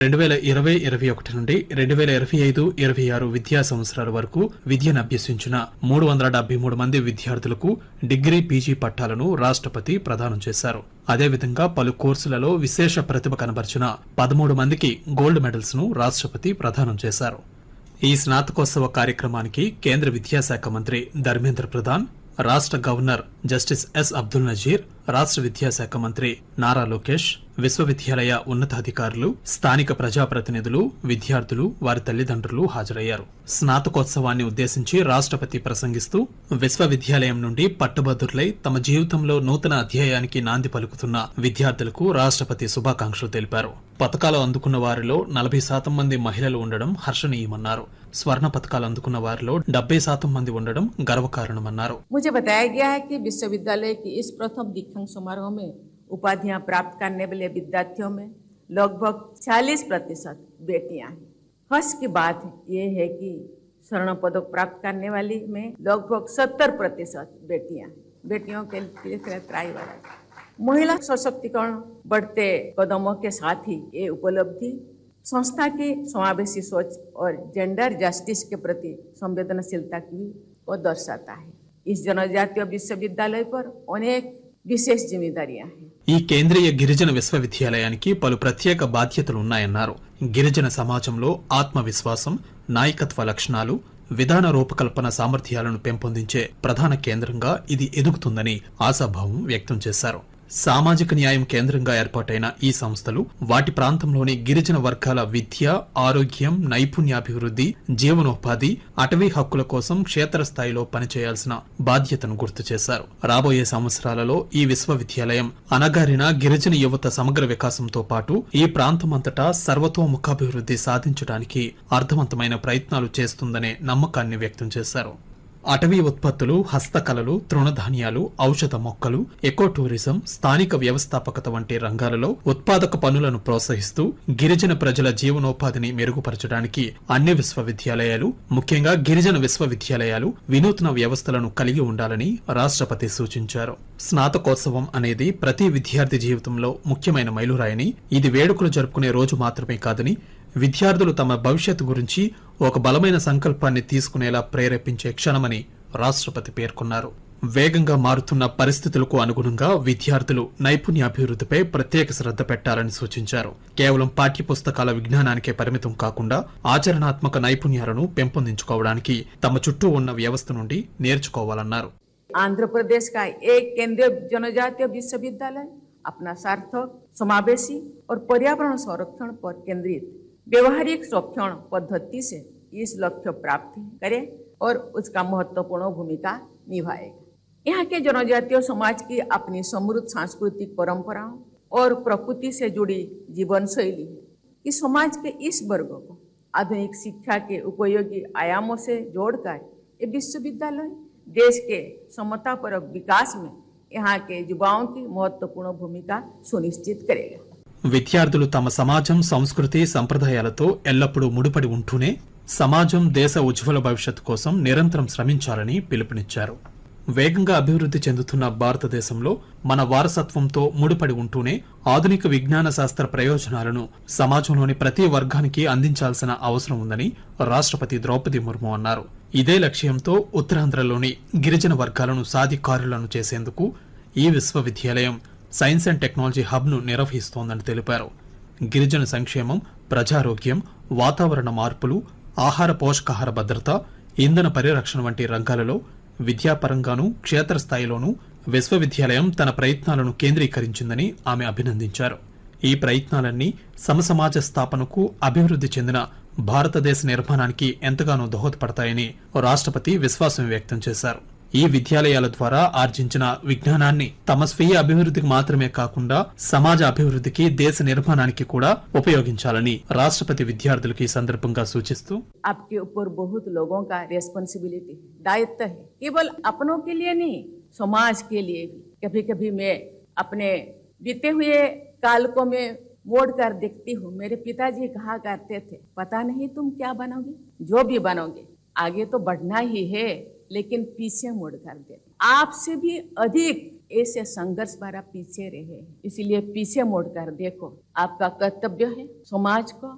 రెండు వేల ఇరవై ఇరవై ఒకటి నుండి రెండు వేల ఇరవై ఐదు ఇరవై ఆరు విద్యా సంవత్సరాల వరకు విద్యను అభ్యసించిన మూడు వందల డెబ్బై మూడు మంది విద్యార్థులకు డిగ్రీ పీజీ పట్టాలను రాష్ట్రపతి ప్రదానం చేశారు అదేవిధంగా పలు కోర్సులలో విశేష ప్రతిభ కనబర్చిన పదమూడు మందికి గోల్డ్ మెడల్స్ ను రాష్ట్రపతి ప్రదానం చేశారు ఈ స్నాతకోత్సవ కార్యక్రమానికి కేంద్ర విద్యాశాఖ మంత్రి ధర్మేంద్ర ప్రధాన్ రాష్ట్ర governor justice S Abdul Nazeer రాష్ట్ర విద్యాశాఖ మంత్రి నారా లోకేష్ విశ్వవిద్యాలయ ఉన్నతాధికారులు స్థానిక ప్రజాప్రతినిధులు విద్యార్థులు వారి తల్లిదండ్రులు హాజరయ్యారు స్నాతకోత్సవాన్ని ఉద్దేశించి రాష్ట్రపతి ప్రసంగిస్తూ విశ్వవిద్యాలయం నుండి పట్టుభద్రులై తమ జీవితంలో నూతన అధ్యాయానికి నాంది పలుకుతున్న విద్యార్థులకు రాష్ట్రపతి శుభాకాంక్షలు తెలిపారు పథకాలు అందుకున్న వారిలో నలభై శాతం మంది మహిళలు ఉండడం హర్షణీయమన్నారు స్వర్ణ పథకాలు అందుకున్న వారిలో డెబ్బై శాతం మంది ఉండడం గర్వకారణమన్నారు मुझे बताया गया है कि विश्वविद्यालय की इस प्रथम दीक्षांत समारोह में उपाधियां प्राप्त करने वाले विद्यार्थियों में लगभग 40 प्रतिशत बेटियां हैं हर्ष की बात ये है कि स्वर्ण पदक प्राप्त करने वाली में लगभग 70 प्रतिशत बेटियां हैं बेटियों के लिए त्राई वाला है। महिला सशक्तिकरण बढ़ते कदमों के साथ ही ये उपलब्धि संस्था की समावेशी सोच और जेंडर जस्टिस के प्रति संवेदनशीलता की को दर्शाता है इस जनजातीय विश्वविद्यालय पर अनेक विशेष जिम्मेदारियां हैं ఈ కేంద్రీయ గిరిజన విశ్వవిద్యాలయానికి పలు ప్రత్యేక బాధ్యతలున్నాయన్నారు గిరిజన సమాజంలో ఆత్మవిశ్వాసం నాయకత్వ లక్షణాలు విధాన రూపకల్పన సామర్థ్యాలను పెంపొందించే ప్రధాన కేంద్రంగా ఇది ఎదుగుతుందని ఆశాభావం వ్యక్తం చేశారు సామాజిక న్యాయం కేంద్రంగా ఏర్పాటైన ఈ సంస్థలు వాటి ప్రాంతంలోని గిరిజన వర్గాల విద్య ఆరోగ్యం నైపుణ్యాభివృద్ధి జీవనోపాధి అటవీ హక్కుల కోసం క్షేత్రస్థాయిలో పనిచేయాల్సిన బాధ్యతను గుర్తు చేశారు రాబోయే సంవత్సరాలలో ఈ విశ్వవిద్యాలయం అనగారిన గిరిజన యువత సమగ్ర వికాసంతో పాటు ఈ ప్రాంతమంతటా సర్వతోముఖాభివృద్ధి సాధించడానికి అర్థవంతమైన ప్రయత్నాలు చేస్తుందనే నమ్మకాన్ని వ్యక్తం చేశారు అటవీ ఉత్పత్తులు హస్తకళలు తృణధాన్యాలు ఔషధ మొక్కలు ఎకో టూరిజం స్థానిక వ్యవస్థాపకత వంటి రంగాలలో ఉత్పాదక పనులను ప్రోత్సహిస్తూ గిరిజన ప్రజల జీవనోపాధిని మెరుగుపరచడానికి అన్ని విశ్వవిద్యాలయాలు ముఖ్యంగా గిరిజన విశ్వవిద్యాలయాలు వినూత్న వ్యవస్థలను కలిగి ఉండాలని రాష్ట్రపతి సూచించారు స్నాతకోత్సవం అనేది ప్రతి విద్యార్థి జీవితంలో ముఖ్యమైన మైలురాయని ఇది వేడుకలు జరుపుకునే రోజు మాత్రమే కాదని విద్యార్థులు తమ భవిష్యత్తు గురించి ఒక బలమైన సంకల్పాన్ని తీసుకునేలా ప్రేరేపించే క్షణమని రాష్ట్రపతి పేర్కొన్నారు వేగంగా మారుతున్న పరిస్థితులకు అనుగుణంగా విద్యార్థులు నైపుణ్యాభివృద్ధిపై ప్రత్యేక శ్రద్ధ పెట్టాలని సూచించారు కేవలం పాఠ్యపుస్తకాల విజ్ఞానానికే పరిమితం కాకుండా ఆచరణాత్మక నైపుణ్యాలను పెంపొందించుకోవడానికి తమ చుట్టూ ఉన్న వ్యవస్థ నుండి నేర్చుకోవాలన్నారు आंध्र प्रदेश का एक केंद्रीय जनजातीय विश्वविद्यालय अपना सार्थक समावेशी और पर्यावरण संरक्षण पर केंद्रित व्यवहारिक संरक्षण पद्धति से इस लक्ष्य प्राप्त करे और उसका महत्वपूर्ण भूमिका निभाएगा यहाँ के जनजातीय समाज की अपनी समृद्ध सांस्कृतिक परंपराओं और प्रकृति से जुड़ी जीवन शैली है कि समाज के इस वर्ग को आधुनिक शिक्षा के उपयोगी आयामों से जोड़कर ये विश्वविद्यालय देश के समतापरक विकास में यहाँ के युवाओं की महत्वपूर्ण भूमिका सुनिश्चित करेगा విద్యార్థులు తమ సమాజం సంస్కృతి సంప్రదాయాలతో ఎల్లప్పుడూ ముడిపడి ఉంటూనే సమాజం దేశ ఉజ్వల భవిష్యత్తు కోసం నిరంతరం శ్రమించాలని పిలుపునిచ్చారు వేగంగా అభివృద్ధి చెందుతున్న భారతదేశంలో మన వారసత్వంతో ముడిపడి ఉంటూనే ఆధునిక విజ్ఞాన శాస్త్ర ప్రయోజనాలను సమాజంలోని ప్రతి వర్గానికి అందించాల్సిన అవసరం ఉందని రాష్ట్రపతి ద్రౌపది ముర్ము అన్నారు ఇదే లక్ష్యంతో ఉత్తరాంధ్రలోని గిరిజన వర్గాలను సాధికారులను చేసేందుకు ఈ విశ్వవిద్యాలయం సైన్స్ అండ్ టెక్నాలజీ హబ్ ను నిర్వహిస్తోందని తెలిపారు గిరిజన సంక్షేమం ప్రజారోగ్యం వాతావరణ మార్పులు ఆహార పోషకాహార భద్రత ఇంధన పరిరక్షణ వంటి రంగాలలో విద్యాపరంగానూ క్షేత్రస్థాయిలోనూ విశ్వవిద్యాలయం తన ప్రయత్నాలను కేంద్రీకరించిందని ఆమె అభినందించారు ఈ ప్రయత్నాలన్నీ సమసమాజ స్థాపనకు అభివృద్ధి చెందిన భారతదేశ నిర్మాణానికి ఎంతగానో దోహదపడతాయని రాష్ట్రపతి విశ్వాసం వ్యక్తం చేశారు ఈ విద్యాలయాల ద్వారా ఆర్జించిన విజ్ఞానాన్ని తమ స్వీయ అభివృద్ధికి మాత్రమే కాకుండా సమాజ అభివృద్ధికి దేశ నిర్మాణానికి కూడా ఉపయోగించాలని రాష్ట్రపతి విద్యార్థులకు ఈ సందర్భంగా సూచిస్తూ आपके ऊपर बहुत लोगों का रेस्पॉन्सिबिलिटी है दायित्व है केवल अपनों के लिए नहीं समाज के लिए भी कभी कभी मैं अपने बीते हुए काल को मैं मोड़ कर देखती हूँ मेरे पिताजी कहा करते थे पता नहीं तुम क्या बनोगे जो भी बनोगे आगे तो बढ़ना ही है लेकिन पीछे मुड़ कर दे आपसे भी अधिक ऐसे संघर्ष भरा पीछे रहे हैं। इसलिए पीछे मुड़ कर देखो आपका कर्तव्य है समाज को